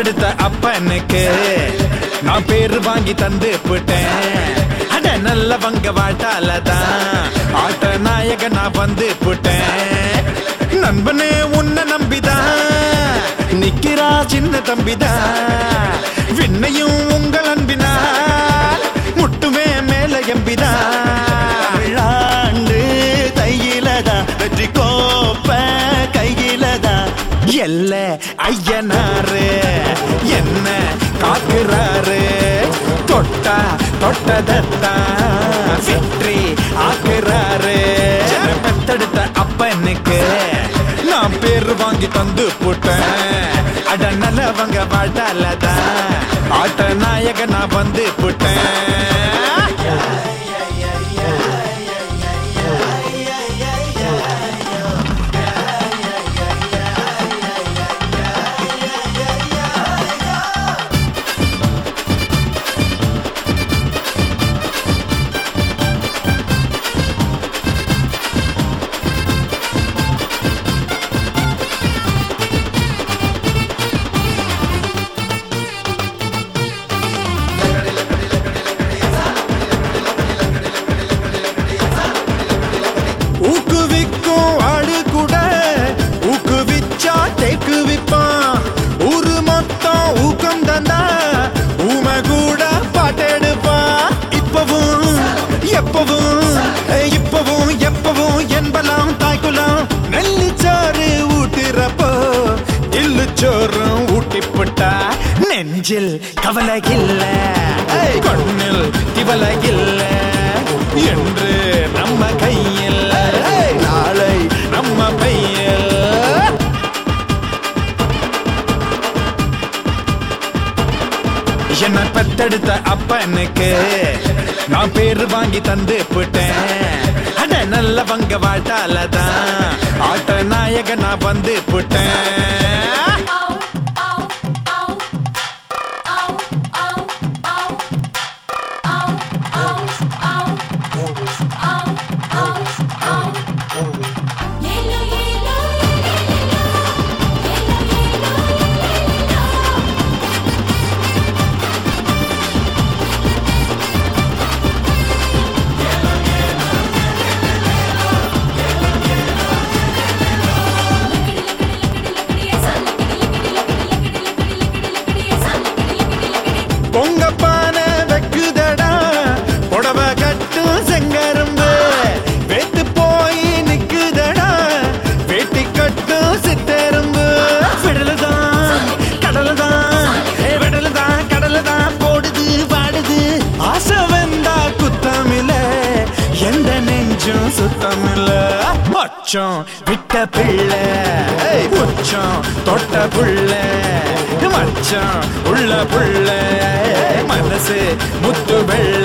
பெத்தெடுத்த அப்பனுக்கு நான் பேரு வாங்கி தந்து போட்டேன் அட நல்லவங்க வாழ்த்தாலதான் ஆட்ட நாயக நான் வந்து போட்டேன் நண்பனே உன்னை நம்பிதான் நிக்கிறா சின்ன தம்பிதான் விண்ணையும் உங்கள் அன்பினால் முட்டுமே மேல எம்பிதான் விழாண்டு தையிலதா வெற்றி கோப்ப கையிலதா எல்ல ஐயனாரு என்ன காக்குறாரு தொட்டா தொட்டதத்தான் வெற்றி ஆக்குறாரு என்னை பெத்தெடுத்த அப்பனுக்கு நான் பேர் வாங்கி தந்து போட்டேன் அட நல்லவங்க வாட்டாலதான் ஆட்ட நாயக நான் வந்து போட்டேன் ஊக்குவிக்கும் ஆடு கூட ஊக்குவிச்சா தேக்கு விப்பான் ஊரு மொத்தம் ஊக்கம் தந்தா ஊமை கூட பாட்டெடுப்பான் இப்பவும் எப்பவும் ஏய், இப்பவும் எப்பவும் என்பலாம் தாய்க்குலாம் நெல்லிச்சாறு ஊட்டுறப்போ இல்லுச்சோறும் ஊட்டிப்புட்டா நெஞ்சில் கவலை இல்ல ஏய், கண்ணில் திவலை இல்ல என்று நம்ம கையில் ஏய், நாளை நம்ம பையில் என்ன பெத்தெடுத்த அப்பனுக்கு நான் பேரு வாங்கி தந்து போட்டேன் அட நல்லவங்க வாழ்த்தாலதான் ஆட்ட நாயக நான் வந்து போட்டேன் பொங்க பானை வைக்குதடா புடவ கட்டும் செங்கரும்பு வெத்து போய் நிக்குதடா வேட்டி கட்டும் சித்தெரும்பு விடலுதான் கடலுதான் விடலுதான் கடலுதான் போடுது வாடுது ஆசை வந்தா குத்தமில்ல எந்த நெஞ்சும் சுத்தமில்ல மச்சம் விட்ட பிள்ளை உச்சம் தொட்ட புள்ள மச்சம் உள்ள புள்ள மனசு முத்து வெள்ள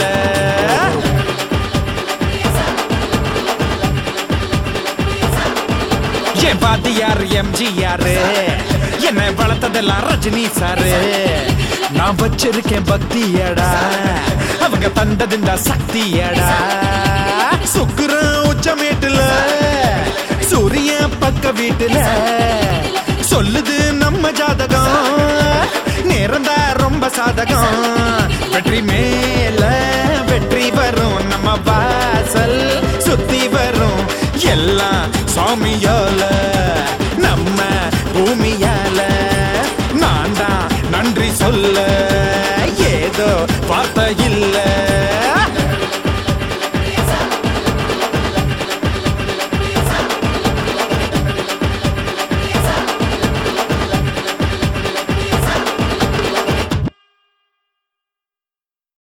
என் பாத்தியார் எம்ஜிஆர் என்னை வளர்த்ததெல்லாம் ரஜினி சாரு நான் வச்சிருக்கேன் பக்தியடா அவங்க தந்ததுண்டா சக்தியடா சுக்குரம் உச்சமேட்டுல சூரிய பக்க வீட்டுல சொல்லுது நம்ம ஜாதகம் நேரம் ரொம்ப சாதகம் வெற்றி மேல வெற்றி வரும் நம்ம வாசல் சுத்தி வரும் எல்லாம் சாமியால நம்ம பூமியால நான் தான் நன்றி சொல்ல ஏதோ வார்த்தை